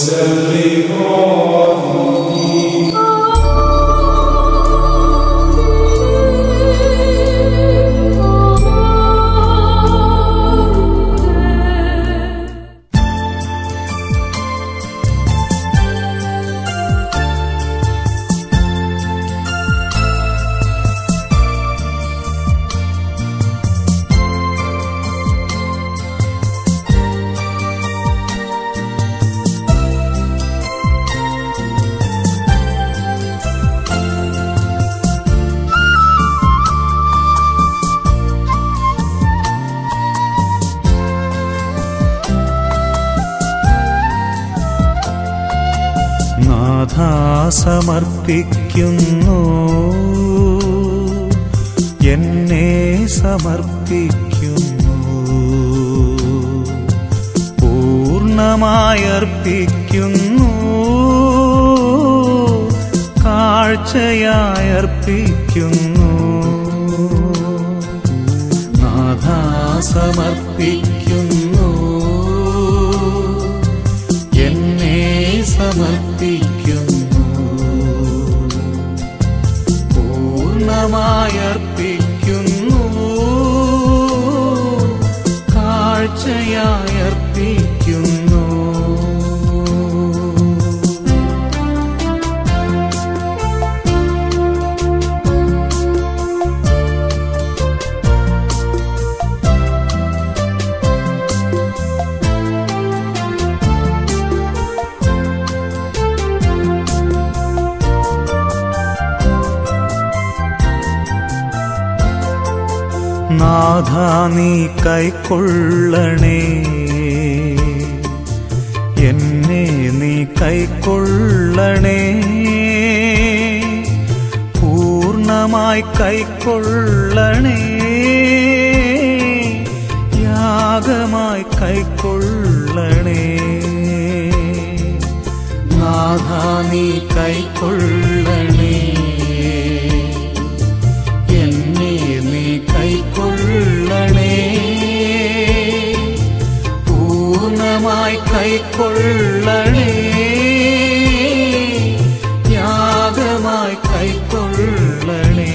നാഥ സമർപ്പിക്കുന്നു എന്നെ സമർപ്പിക്കുന്നു പൂർണ്ണമായർപ്പിക്കുന്നു കാഴ്ചയായർപ്പിക്കുന്നു നാഥ സമർപ്പിക്കുന്നു എന്നെ സമർപ്പിക്കുന്നു പൂർണ്ണമായർപ്പിക്കുന്നു കാഴ്ചയായർപ്പിക്കുന്നു നാഥ നീ കൈക്കൊള്ളണേ എന്നെ നീ കൈക്കൊള്ളണേ പൂർണ്ണമായി കൈക്കൊള്ളണേ യാഗമായി കൈക്കൊള്ളണേ നാഥ നീ കൈക്കൊള്ളണേ എന്നെ നീ കൈക്കൊള്ളണേ പൂർണ്ണമായി കൈക്കൊള്ളണേ യാഗമായി കൈക്കൊള്ളണേ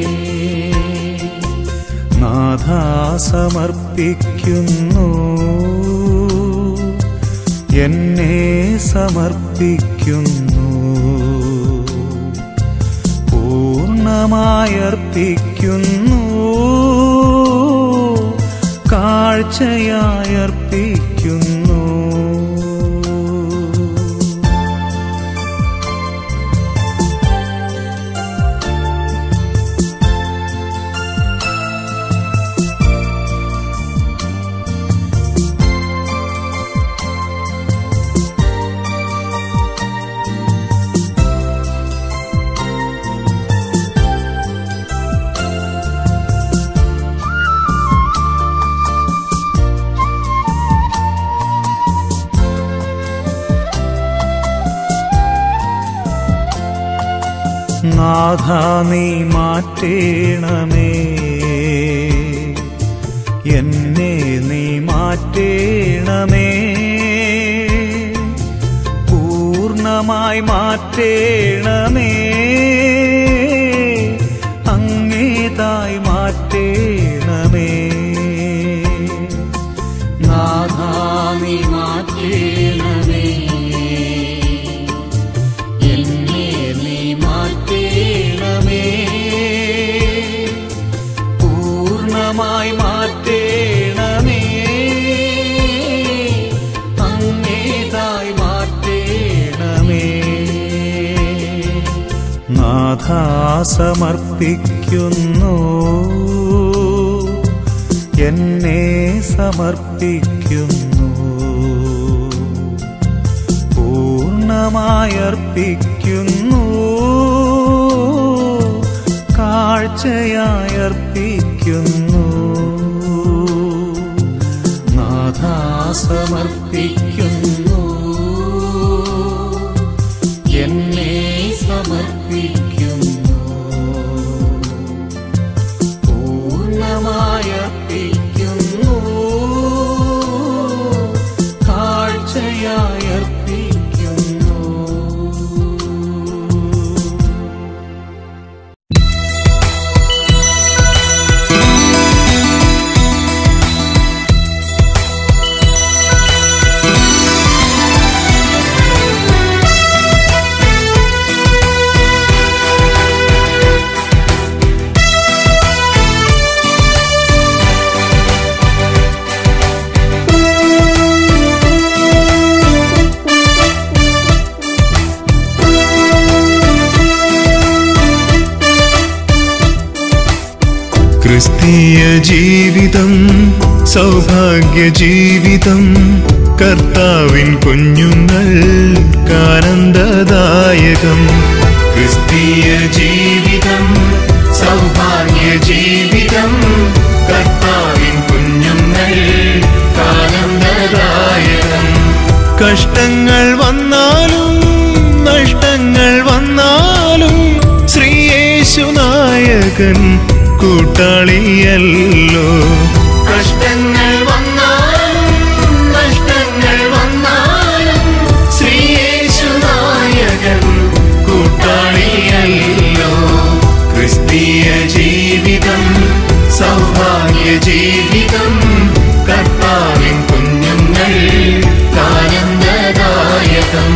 നാഥ സമർപ്പിക്കുന്നു എന്നെ സമർപ്പിക്കുന്നു പൂർണ്ണമായർപ്പിക്കുന്നു കാഴ്ചയായർപ്പിക്കുന്നു നാഥ നീ മാറ്റേണമേ എന്നെ നീ മാറ്റേണമേ പൂർണ്ണമായി മാറ്റേണമേ അങ്ങേതായി മാറ്റേണമേ നാഥ നീ മാറ്റേണമേ എന്നെ നീ മാറ്റേണമേ പൂർണ്ണമായി മാറ്റേണമേ അങ്ങേതായി മാറ്റേണമേ നാഥ സമർപ്പിക്കുന്നു എന്നെ സമർപ്പിക്കുന്നു പൂർണ്ണമായർപ്പിക്കുന്നു കാഴ്ചയായർപ്പിക്കുന്നു നാഥ സമർപ്പിക്കുന്നു എന്നെ സമർപ്പിക്കുന്നു പൂർണ്ണമായർപ്പിക്കുന്നു കാഴ്ചയായർപ്പിക്കുന്നു ക്രിസ്തീയ ജീവിതം സൗഭാഗ്യ ജീവിതം കർത്താവിൻ കുഞ്ഞുങ്ങൾ കാനന്ദദായകം ക്രിസ്തീയ ജീവിതം സൗഭാഗ്യ ജീവിതം കർത്താവിൻ കുഞ്ഞുങ്ങൾ കാനന്ദദായകം കഷ്ടങ്ങൾ വന്നാലും നഷ്ടങ്ങൾ വന്നാലും ശ്രീയേശുനായകൻ കൂട്ടാളിയല്ലോ കഷ്ടങ്ങൾ വന്നാലും നഷ്ടങ്ങൾ വന്നാലും ശ്രീയേശുനായകൻ കൂട്ടാളിയല്ലോ ക്രിസ്തീയ ജീവിതം സൗഭാഗ്യ ജീവിതം കർത്താവിൻ കുഞ്ഞുങ്ങൾ ആനന്ദദായകം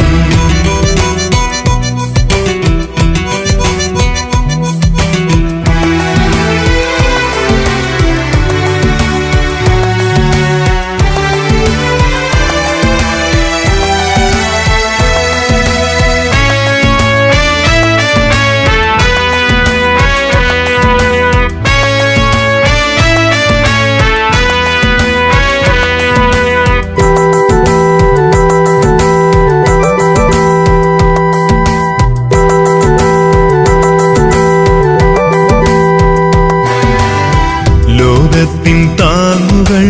ലോകത്തിൻ താങ്ങുകൾ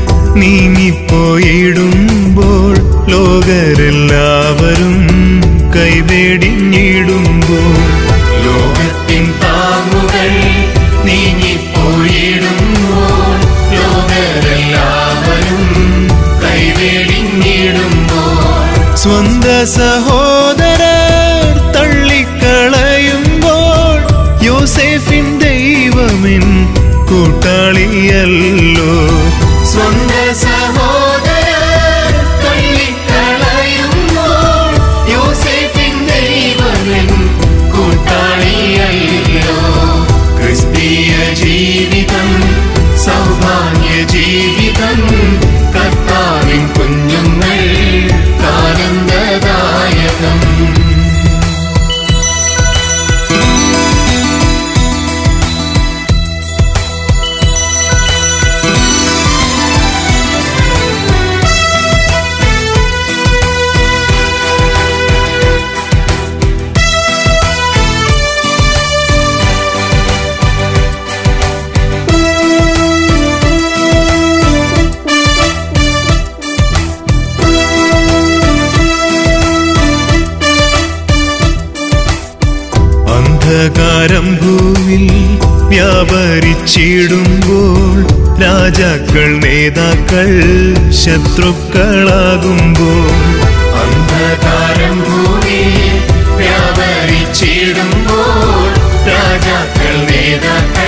നീങ്ങിപ്പോയിടുമ്പോൾ ലോകരെല്ലാവരും കൈവേടിഞ്ഞിടുമ്പോൾ ലോകത്തിൻ താങ്ങുകൾ നീങ്ങിപ്പോയിടുമ്പോൾ ലോകരെല്ലാവരും കൈവേടിഞ്ഞിടുമ്പോൾ സ്വന്ത സഹോദരർ തള്ളിക്കളയുമ്പോൾ യോസേഫിൻ ദൈവമിൻ കൂട്ടാളിയല്ലോ സ്വന്ത സഹോദരർ തള്ളിക്കളയുമ്പോൾ യോസേഫിൻ ദൈവമിൻ കൂട്ടാളിയല്ലോ ക്രിസ്തീയ ജീവിതം സൗഭാഗ്യ ജീവിതം കർത്താവിൻ കുഞ്ഞുങ്ങൾ ആനന്ദദായകം അന്ധകാരം ഭൂവിൽ വ്യാപരിച്ചിടുമ്പോൾ രാജാക്കൾ നേതാക്കൾ ശത്രുക്കളാകുമ്പോൾ അന്ധകാരം ഭൂവിൽ വ്യാപരിച്ചിടുമ്പോൾ രാജാക്കൾ നേതാക്കൾ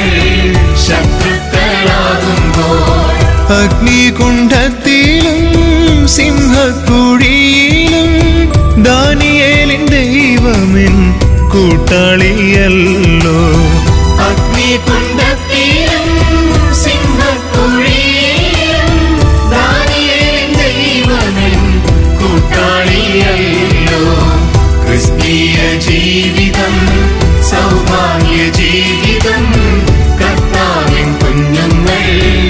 ശത്രുക്കളാകുമ്പോൾ അഗ്നികുണ്ഠത്തിലും സിംഹക്കുഴിയിലും ദാനിയേലിൻ ദൈവമെൻ കൂട്ടാളിയല്ലോ അഗ്നികുണ്ഠത്തിലും സിംഹക്കുഴിയിലും ദാനിയേലിൻ ദൈവമെൻ കൂട്ടാളിയല്ലോ ക്രിസ്തീയ ജീവിതം സൗഭാഗ്യ ജീവിതം കർത്താവിൻ കുഞ്ഞുങ്ങൾ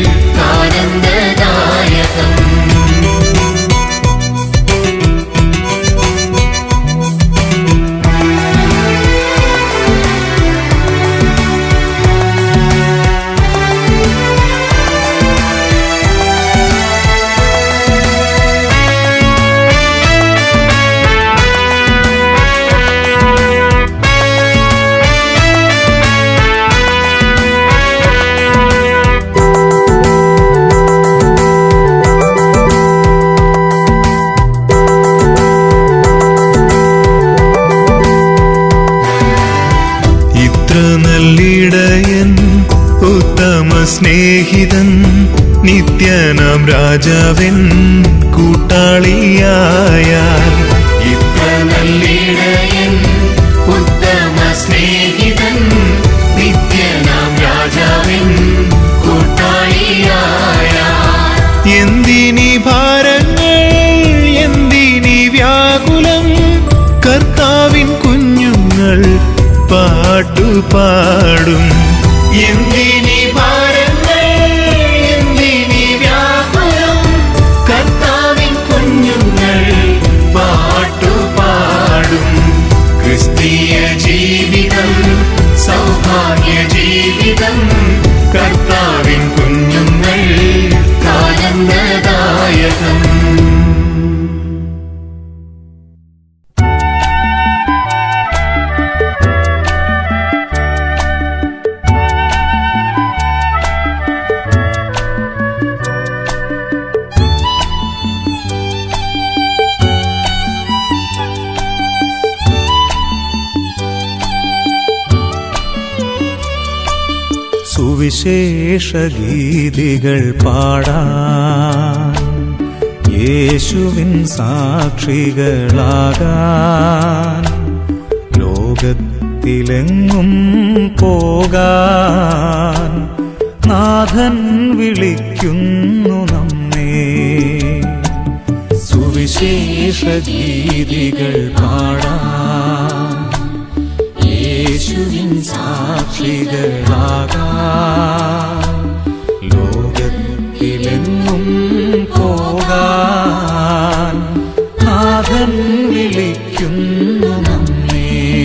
ആനന്ദദായകം ഇത്ര നല്ലിടയൻ ഉത്തമ സ്നേഹിതൻ നിത്യനാം രാജാവൻ കൂട്ടാളിയായാൽ ഇത്ര നല്ലിടയൻ ഉത്തമ സ്നേഹിതൻ നിത്യനാം രാജാവൻ കൂട്ടാളിയായാൽ എന്തിനി ഭാരങ്ങൾ എന്തിനി വ്യാകുലം കർത്താവിൻ കുഞ്ഞുങ്ങൾ പാട്ടുപാടും എന്തിനി ഭാര സുവിശേഷ ഗീതികൾ പാടാൻ യേശുവിൻ സാക്ഷികളാകാൻ ലോകത്തിലെങ്ങും പോകാൻ നാഥൻ വിളിക്കുന്നു നമ്മെ സുവിശേഷ ഗീതികൾ പാടാൻ യേശുവിൻ സാക്ഷികളാകാൻ ലോകത്തിലെങ്ങും പോകാൻ നാഥൻ വിളിക്കുന്നു നമ്മെ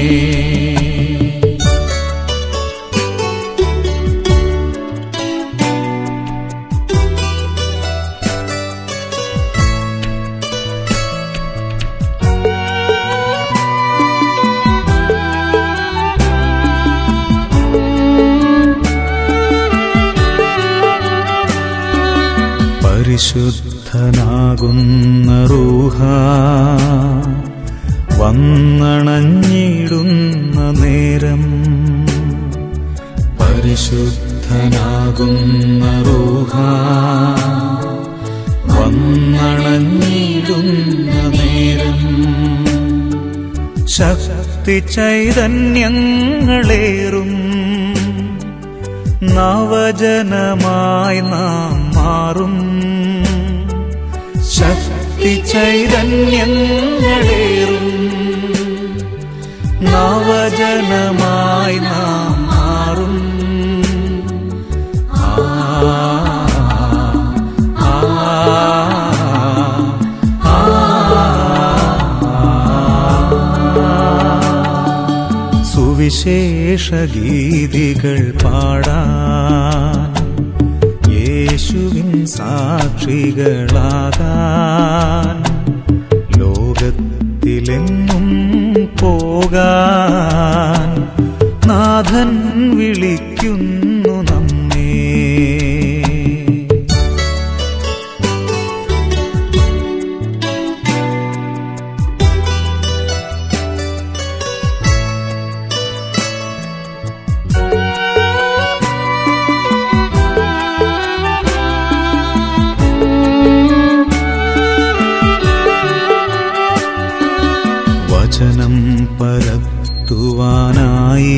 പരിശുദ്ധനാകുന്ന റൂഹ വന്നണഞ്ഞിടുന്ന നേരം പരിശുദ്ധനാകുന്ന റൂഹ വന്നണഞ്ഞിടുന്ന നേരം ശക്തി ചൈതന്യങ്ങളേറും നവജനമായി നാം മാറും ശക്തി ചൈതന്യങ്ങളേറും നവജനമായി നാം മാറും ആ, ആ, ആ, സുവിശേഷ ഗീതികൾ പാടാൻ യേശുവിൻ സാക്ഷികളാകാൻ ലോകത്തിലെങ്ങും പോകാൻ നാഥൻ വിളിക്കുന്നു നമ്മെ വചനം പരത്തുവാനായി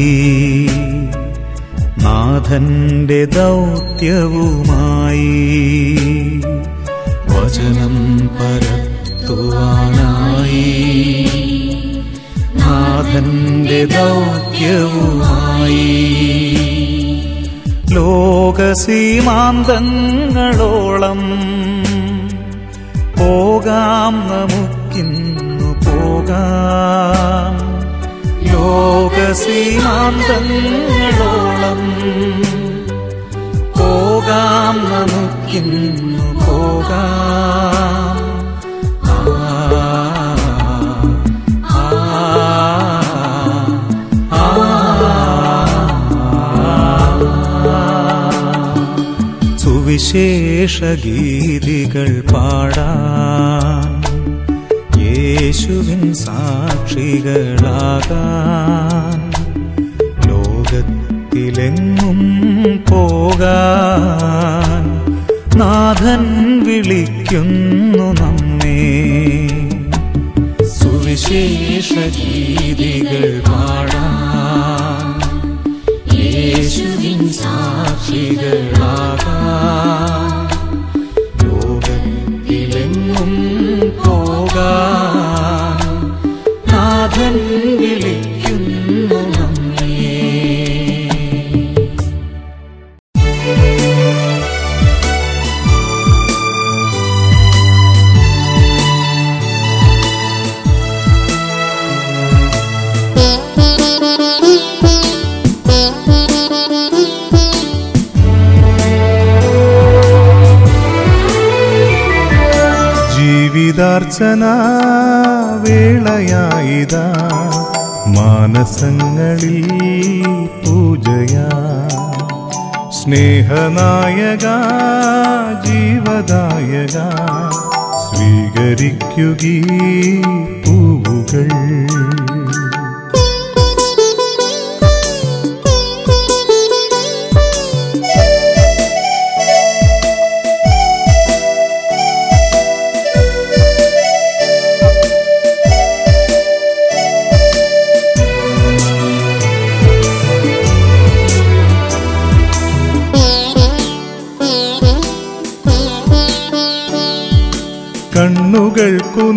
നാഥന്റെ ദൗത്യവുമായി വചനം പരത്തുവാനായി നാഥന്റെ ദൗത്യവുമായി ലോകസീമാന്തങ്ങളോളം പോകാം നമുക്കിന്നു പോകാം ലോകസീമാന്തങ്ങളോളം പോകാം നമുക്കിന്നു പോകാം ആ, ആ, ആ, ആ. സുവിശേഷ ഗീതികൾ പാടാൻ യേശുവിൻ സാക്ഷികളാകാൻ ലോകത്തിലെങ്ങും പോകാൻ നാഥൻ വിളിക്കുന്നു നമ്മെ സുവിശേഷ ഗീതികൾ പാടാൻ യേശുവിൻ സാക്ഷികളാകാൻ ലോകത്തിലെങ്ങും പോകാൻ നാഥൻ വിളിക്കുന്നു നമ്മെ ജീവിതാർച്ചന വേളയായിതാ മാനസങ്ങളിൽ പൂജയാ സ്നേഹനായക ജീവദായക സ്വീകരിക്കുകീ പൂവുകൾ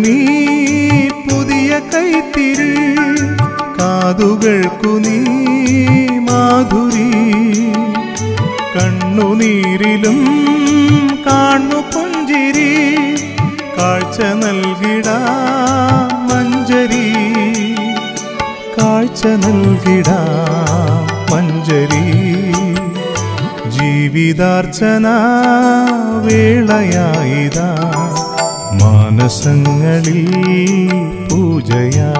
നീ പുതിയ കൈത്തിരി കാതുകൾക്കു നീ മാധുരി കണ്ണുനീരിലും കാണു പുഞ്ചിരി കാഴ്ച നൽകിടാ മഞ്ചരി കാഴ്ച നൽകിടാ മഞ്ചരി ജീവിതാർച്ചന വേളയായിതാ മാനസങ്ങളിൽ പൂജയാ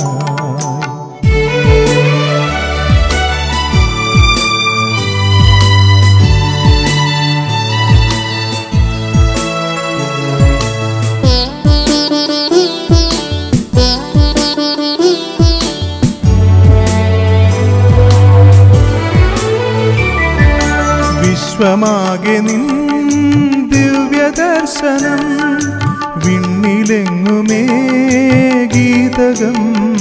വിശ്വമാകെ നിൻ ദിവ്യദർശനം വിണ്ണിലെങ്ങുമേ ഗീതകം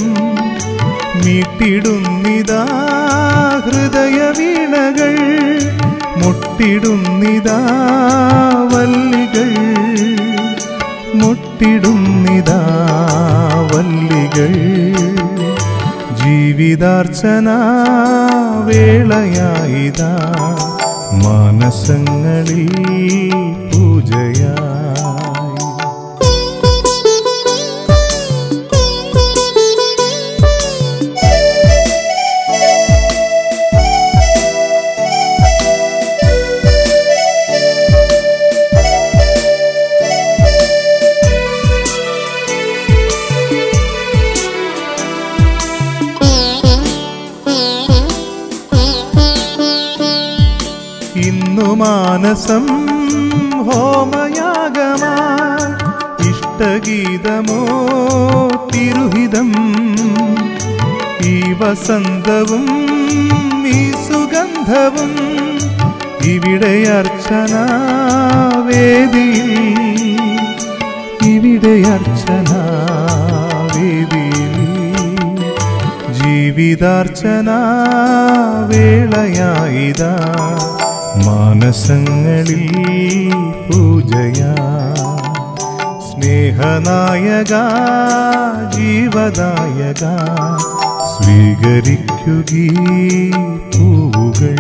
മീട്ടിടുന്നിതാ ഹൃദയ വീണകൾ മുട്ടിടുന്നിതാ വല്ലികൾ മുട്ടിടുന്നിതാ വല്ലികൾ ജീവിതാർച്ചന വേളയായിതാ മാനസങ്ങളിൽ പൂജയായി ഇന്നു മാനസം ഹോമയാഗമാ ഇഷ്ടഗീതമോ തിരുഹിതം ഈ വസന്തവും ഈ സുഗന്ധവും ഇവിടെ അർച്ചന വേദിയിൽ ഇവിടെ അർച്ചന വേദിയിൽ ജീവിതാർച്ചന വേളയായിതാ മാനസങ്ങളിൽ പൂജയാ സ്നേഹനായക ജീവദായക സ്വീകരിക്കുകീ പൂവുകൾ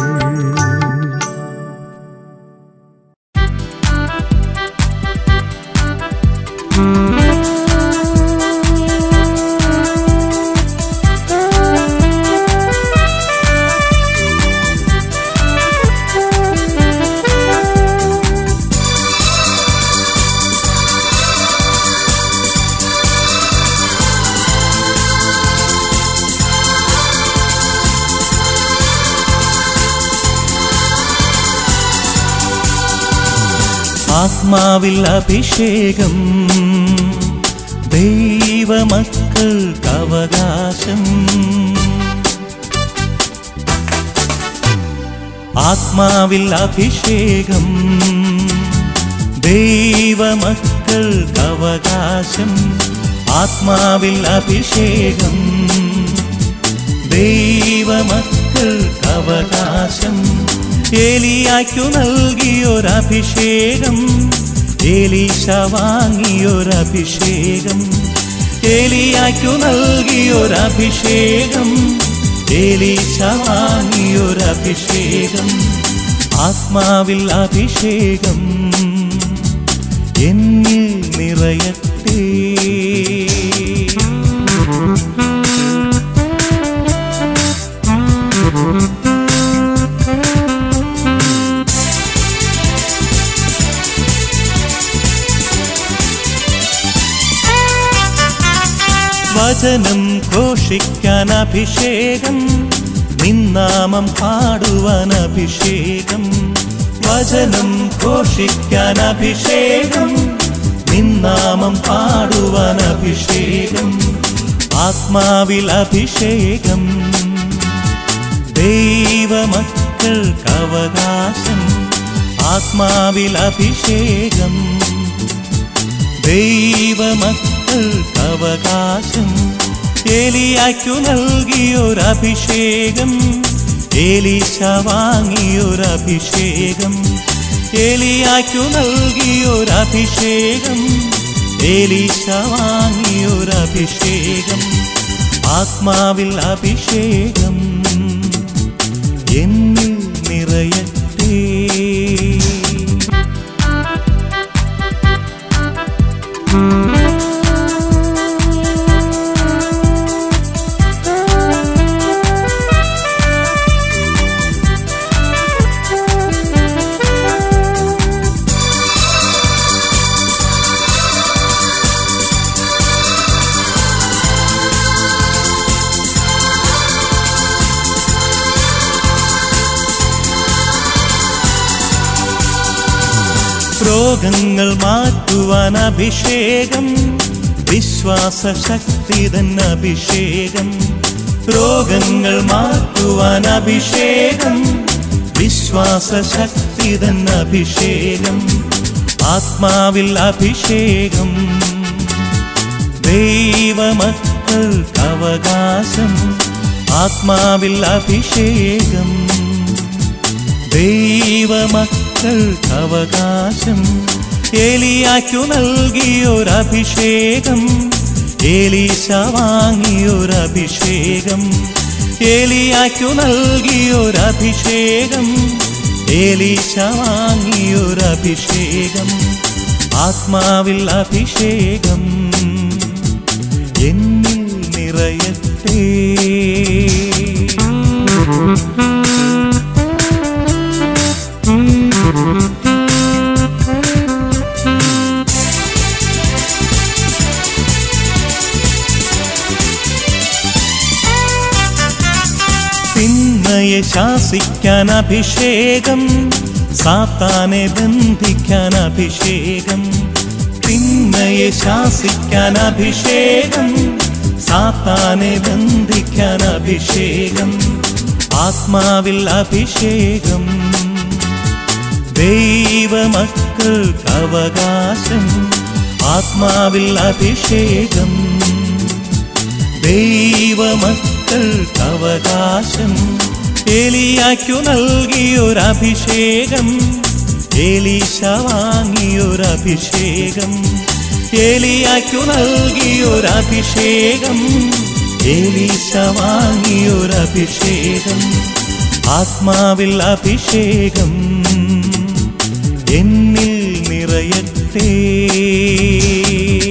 ആത്മാവിൽ അഭിഷേകം ദൈവമക്കൾക്ക് അവകാശം ആത്മാവിൽ അഭിഷേകം ദൈവമക്കൾക്ക് അവകാശം ആത്മാവിൽ അഭിഷേകം ദൈവമക്കൾക്ക് അവകാശം ഏലിയായ്ക്കു നൽകിയൊരഭിഷേകം ഏലീശ വാങ്ങിയൊരഭിഷേകം ഏലിയായ്ക്കു നൽകിയൊരഭിഷേകം ഏലീശ വാങ്ങിയൊരഭിഷേകം ആത്മാവിൽ അഭിഷേകം എന്നിൽ നിറയത്തേ വചനം ഘോഷിക്കാൻ അഭിഷേകം നിന്നാമം പാടുവാൻ അഭിഷേകം വചനം ഘോഷിക്കാൻ അഭിഷേകം നിന്നാമം പാടുവാൻ അഭിഷേകം ആത്മാവിൽ അഭിഷേകം ദൈവമക്കൾക്ക് അവകാശം ആത്മാവിൽ അഭിഷേകം ദൈവമക്കൾക്ക് അവകാശം ഏലിയായ്ക്കു നൽകിയൊരഭിഷേകം ഏലീശ വാങ്ങിയൊരഭിഷേകം ഏലിയായ്ക്കു നൽകിയൊരഭിഷേകം ഏലീശ വാങ്ങിയൊരഭിഷേകം ആത്മാവിൽ അഭിഷേകം എന്നിൽ നിറയട്ടെ രോഗങ്ങൾ മാറ്റുവാൻ അഭിഷേകം വിശ്വാസ ശക്തിതൻ അഭിഷേകം രോഗങ്ങൾ മാറ്റുവാൻ അഭിഷേകം വിശ്വാസ ശക്തിതൻ അഭിഷേകം ആത്മാവിൽ അഭിഷേകം ദൈവമക്കൾക്ക് അവകാശം ആത്മാവിൽ അഭിഷേകം ദൈവമക്കൾക്ക് അവകാശം ഏലിയാക്കു നൽകിയൊരഭിഷേകം ഏലീശ വാങ്ങിയൊരഭിഷേകം ഏലിയാക്കു നൽകിയൊരഭിഷേകം ഏലീശ വാങ്ങിയൊരഭിഷേകം ആത്മാവിൽ അഭിഷേകം എന്നിൽ നിറയട്ടെ തിന്മയെ ശാസിക്കാൻ അഭിഷേകം സാത്താനെ ബന്ധിക്കാൻ അഭിഷേകം തിന്മയെ ശാസിക്കാൻ അഭിഷേകം സാത്താനെ ബന്ധിക്കാൻ അഭിഷേകം ആത്മാവിൽ അഭിഷേകം ദൈവമക്കൾക്ക് അവകാശം ആത്മാവിൽ അഭിഷേകം ദൈവമക്കൾക്ക് അവകാശം ഏലിയാക്കു നൽകിയൊരഭിഷേകം ഏലീശ വാങ്ങിയൊരഭിഷേകം ഏലിയാക്കു നൽകിയൊരഭിഷേകം ഏലീശ വാങ്ങിയൊരഭിഷേകം ആത്മാവിൽ അഭിഷേകം എന്നിൽ നിറയട്ടെ